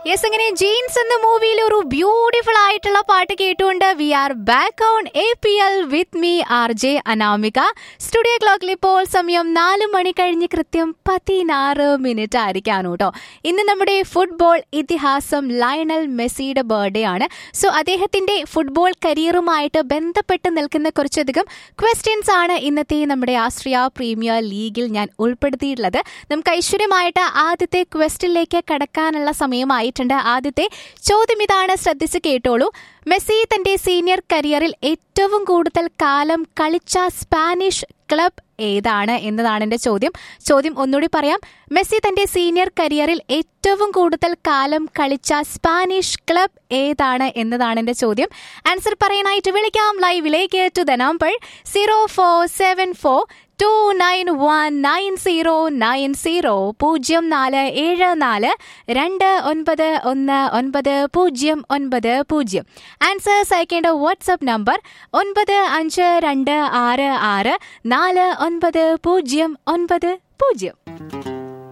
yes അങ്ങനെ jeans എന്ന മൂവിയിൽ ഒരു ബ്യൂട്ടിഫുൾ ആയിട്ടുള്ള പാട്ട് കേട്ടുകൊണ്ട് we are back on A P L with me R J Anamika studio ക്ലോക്കിൽ ഇപ്പോൾ സമയം നാല് മണി കഴിഞ്ഞ് കൃത്യം പതിനാറ് മിനിറ്റ് ആയിരിക്കാണ് കേട്ടോ ഇന്ന് നമ്മുടെ ഫുട്ബോൾ ഇതിഹാസം ലയണൽ മെസ്സിയുടെ ബർത്ത്ഡേ ആണ് സോ അദ്ദേഹത്തിന്റെ ഫുട്ബോൾ കരിയറുമായിട്ട് ബന്ധപ്പെട്ട് നിൽക്കുന്ന കുറച്ചധികം ക്വസ്റ്റ്യൻസ് ആണ് ഇന്നത്തെ നമ്മുടെ ആസ്ട്രിയ പ്രീമിയർ ലീഗിൽ ഞാൻ ഉൾപ്പെടുത്തിയിട്ടുള്ളത് നമുക്ക് ഐശ്വര്യമായിട്ട് ആദ്യത്തെ ക്വസ്റ്റിലേക്ക് കടക്കാനുള്ള സമയമായിട്ടുണ്ട് ആദ്യത്തെ ചോദ്യം ഇതാണ് ശ്രദ്ധിച്ച് കേട്ടോളൂ മെസ്സി തന്റെ സീനിയർ കരിയറിൽ ഏറ്റവും കൂടുതൽ കാലം കളിച്ച സ്പാനിഷ് ക്ലബ് ഏതാണ് എന്നതാണ് എന്റെ ചോദ്യം ചോദ്യം ഒന്നുകൂടി പറയാം മെസ്സി തന്റെ സീനിയർ കരിയറിൽ ഏറ്റവും കൂടുതൽ കാലം കളിച്ച സ്പാനിഷ് ക്ലബ് ഏതാണ് എന്നതാണ് എന്റെ ചോദ്യം ആൻസർ പറയാനായിട്ട് വിളിക്കാം ലൈവിലേക്ക് to the number zero four seven four two nine one nine zero nine zero പൂജ്യം നാല് ഏഴ് നാല് രണ്ട് ഒൻപത് ഒന്ന് ഒൻപത് പൂജ്യം ഒൻപത് പൂജ്യം ആൻസേഴ്സ് അയക്കേണ്ട വാട്സപ്പ് നമ്പർ ഒൻപത് അഞ്ച് രണ്ട് ആറ് ആറ് നാല് ഒൻപത് പൂജ്യം ഒൻപത് പൂജ്യം